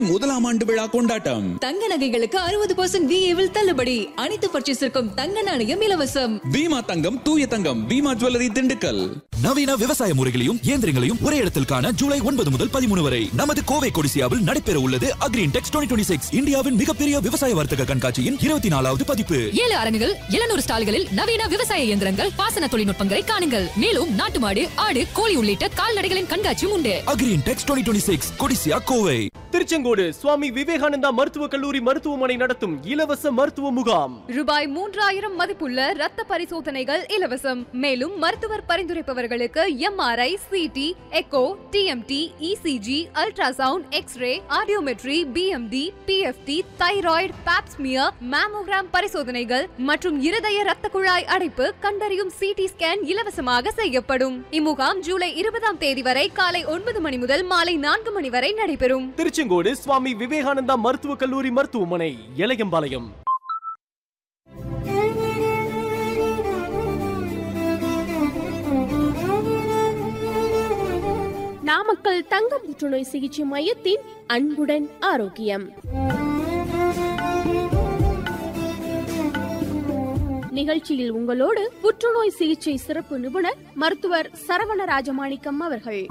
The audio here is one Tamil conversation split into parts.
முதலாம் ஆண்டு விழா கொண்டாட்டம் தங்க நகைகளுக்கு அறுபது பர்சன்ட் விஏவில் தள்ளுபடி அனைத்து பர்ச்சேஸிற்கும் தங்க நாணயம் இலவசம் பீமா தங்கம் தூய தங்கம் பீமா ஜுவல்லரி திண்டுக்கல் நவீன விவசாய முறைகளையும் இயந்திரங்களையும் ஒரே இடத்தில் காண ஜூலை ஒன்பது முதல் பதிமூணு வரை நமது கோவை கொடிசியாவில் நடைபெற உள்ளது அக்ரீன் டெக்ஸ் டுவெண்ட்டி சிக்ஸ் இந்தியாவின் மிகப்பெரிய விவசாய வர்த்தக கண்காட்சியின் இருபத்தி நாலாவது பதிப்பு ஏழு அரங்குகள் எழுநூறு ஸ்டால்களில் நவீன விவசாய இயந்திரங்கள் பாசன தொழில்நுட்பங்களை காணுங்கள் மேலும் நாட்டு மாடு ஆடு கோழி உள்ளிட்ட கால்நடைகளின் கண்காட்சியும் உண்டு Agrintex twenty six CODISSIA Kovai Tiruchengode Swami Vivekananda மருத்துவக் கல்லூரி மருத்துவமனை நடத்தும் இலவச மருத்துவ முகாம் ரூபாய் மூன்றாயிரம் மதிப்புள்ள ரத்த பரிசோதனைகள் இலவசம் மேலும் மருத்துவர் பரிந்துரைப்பவர்களுக்கு MRI CT echo TMT ECG ultrasound x ray audiometry BMD PFT thyroid pap smear mammogram பரிசோதனைகள் மற்றும் இருதய ரத்த குழாய் அடைப்பு கண்டறியும் சிடி ஸ்கேன் இலவசமாக செய்யப்படும் இம்முகாம் ஜூலை இருபதாம் தேதி வரை காலை ஒன்பது மணி முதல் மாலை நான்கு மணி வரை நடைபெறும் திருச்செங்கோடு சுவாமி விவேகானந்தா மருத்துவக் கல்லூரி மருத்துவமனை இளையம்பாளையம் நாமக்கல் தங்க புற்றுநோய் சிகிச்சை மையத்தின் அன்புடன் ஆரோக்கியம் நிகழ்ச்சியில் உங்களோடு புற்றுநோய் சிகிச்சை சிறப்பு நிபுணர் மருத்துவர் சரவண ராஜமாணிக்கம் அவர்கள்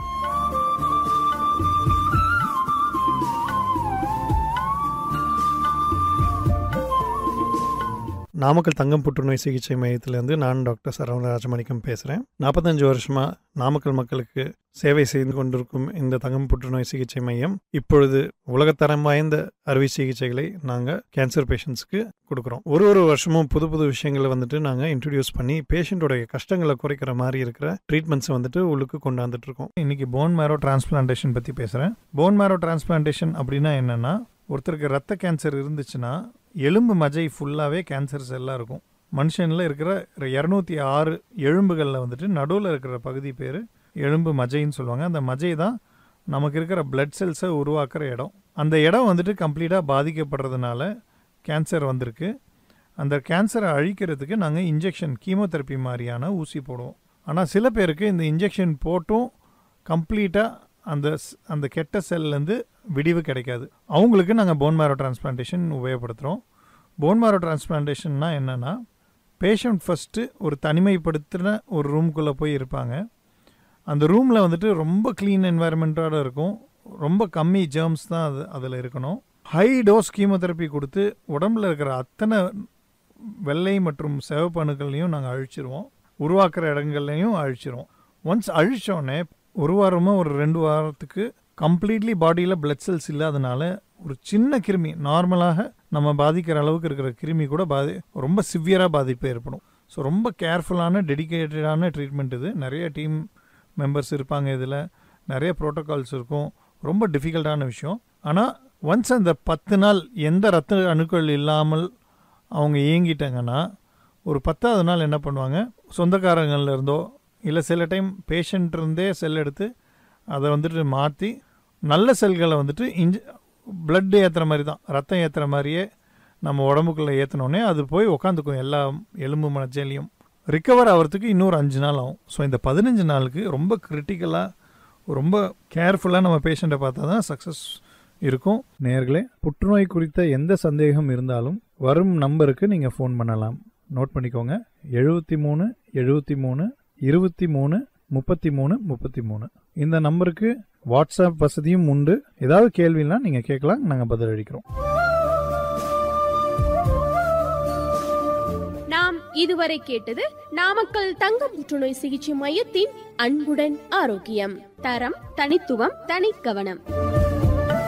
நாமக்கல் தங்கம் புற்றுநோய் சிகிச்சை மையத்திலேருந்து நான் டாக்டர் சரவண ராஜமாணிக்கம் பேசுகிறேன் நாற்பத்தஞ்சு வருஷமாக நாமக்கல் மக்களுக்கு சேவை செய்து கொண்டிருக்கும் இந்த தங்கம் புற்றுநோய் சிகிச்சை மையம் இப்பொழுது உலகத்தரம் வாய்ந்த அறுவை சிகிச்சைகளை நாங்கள் கேன்சர் பேஷண்ட்ஸ்க்கு கொடுக்குறோம் ஒரு ஒரு வருஷமும் புது புது விஷயங்களை வந்துட்டு நாங்கள் இன்ட்ரடியூஸ் பண்ணி பேஷண்ட்டோடைய கஷ்டங்களை குறைக்கிற மாதிரி இருக்கிற ட்ரீட்மெண்ட்ஸை வந்துட்டு உள்ளுக்கு கொண்டாந்துட்டு இருக்கோம் இன்னைக்கு போன் மேரோ டிரான்ஸ்பிளான்டேஷன் பற்றி பேசுகிறேன் போன் மேரோ டிரான்ஸ்பிளான்டேஷன் அப்படின்னா என்னென்னா ஒருத்தருக்கு ரத்த கேன்சர் இருந்துச்சுன்னா எலும்பு மஜை ஃபுல்லாகவே கேன்சர் செல்லாக இருக்கும் மனுஷனில் இருக்கிற இரநூத்தி ஆறு எலும்புகளில் வந்துட்டு நடுவில் இருக்கிற பகுதி பேர் எலும்பு மஜைன்னு சொல்லுவாங்க அந்த மஜை தான் நமக்கு இருக்கிற பிளட் செல்ஸை உருவாக்குற இடம் அந்த இடம் வந்துட்டு கம்ப்ளீட்டாக பாதிக்கப்படுறதுனால கேன்சர் வந்திருக்கு அந்த கேன்சரை அழிக்கிறதுக்கு நாங்கள் இன்ஜெக்ஷன் கீமோதெரப்பி மாதிரியான ஊசி போடுவோம் ஆனால் சில பேருக்கு இந்த இன்ஜெக்ஷன் போட்டும் கம்ப்ளீட்டாக அந்த ஸ்- அந்த கெட்ட செல்லேருந்து விடிவு கிடைக்காது அவங்களுக்கு நாங்கள் போன் மேரோ டிரான்ஸ்பிளான்டேஷன் உபயோகப்படுத்துகிறோம் போன் மேரோ டிரான்ஸ்பிளான்டேஷன்னா என்னென்னா பேஷண்ட் ஃபஸ்ட்டு ஒரு தனிமைப்படுத்தின ஒரு ரூம்குள்ளே போய் இருப்பாங்க அந்த ரூமில் வந்துட்டு ரொம்ப க்ளீன் என்வாயர்மெண்ட்டோட இருக்கும் ரொம்ப கம்மி ஜேர்ம்ஸ் தான் அது அதில் இருக்கணும் ஹை டோஸ் கீமோதெரப்பி கொடுத்து உடம்புல இருக்கிற அத்தனை வெள்ளை மற்றும் சிவப்பு அணுக்களையும் நாங்கள் அழிச்சிருவோம் உருவாக்குற இடங்கள்லையும் அழிச்சிருவோம் ஒன்ஸ் அழிச்சோடனே ஒரு வாரமோ ஒரு ரெண்டு வாரத்துக்கு கம்ப்ளீட்லி பாடியில் பிளட் செல்ஸ் இல்லாதனால ஒரு சின்ன கிருமி நார்மலாக நம்ம பாதிக்கிற அளவுக்கு இருக்கிற கிருமி கூட பாதி ரொம்ப சிவியராக பாதிப்பு ஏற்படும் ஸோ ரொம்ப கேர்ஃபுல்லான டெடிகேட்டடான ட்ரீட்மெண்ட் இது நிறைய டீம் மெம்பர்ஸ் இருப்பாங்க இதில் நிறைய ப்ரோட்டோகால்ஸ் இருக்கும் ரொம்ப டிஃபிகல்ட்டான விஷயம் ஆனால் ஒன்ஸ் அந்த பத்து நாள் எந்த ரத்த அணுக்கள் இல்லாமல் அவங்க இயங்கிட்டாங்கன்னா ஒரு பத்தாவது நாள் என்ன பண்ணுவாங்க சொந்தக்காரங்கள்ல இருந்தோ இல்லை சில டைம் பேஷண்ட் இருந்தே செல் எடுத்து அதை வந்துட்டு மாற்றி நல்ல செல்களை வந்துட்டு இன்ஜ பிளட் ஏற்றுற மாதிரி தான் ரத்தம் ஏற்றுற மாதிரியே நம்ம உடம்புக்குள்ளே ஏற்றினோடனே அது போய் உக்காந்துக்கும் எல்லா எலும்பு மனச்சேலையும் ரிக்கவர் ஆகிறதுக்கு இன்னொரு அஞ்சு நாள் ஆகும் ஸோ இந்த பதினஞ்சு நாளுக்கு ரொம்ப கிரிட்டிக்கலாக ரொம்ப கேர்ஃபுல்லாக நம்ம பேஷண்ட்டை பார்த்தா தான் சக்ஸஸ் இருக்கும் நேர்களே புற்றுநோய் குறித்த எந்த சந்தேகம் இருந்தாலும் வரும் நம்பருக்கு நீங்கள் ஃபோன் பண்ணலாம் நோட் பண்ணிக்கோங்க எழுபத்தி மூணு எழுபத்தி மூணு இருபத்தி மூணு முப்பத்தி மூணு முப்பத்தி மூணு இந்த நம்பருக்கு வாட்ஸ்அப் வசதியும் உண்டு ஏதாவது கேள்வினா நீங்கள் கேட்கலாம் நாங்கள் பதிலளிக்கிறோம் நாம் இதுவரை கேட்டது நாமக்கல் தங்க புற்றுநோய் சிகிச்சை மையத்தின் அன்புடன் ஆரோக்கியம் தரம் தனித்துவம் தனிக்கவனம்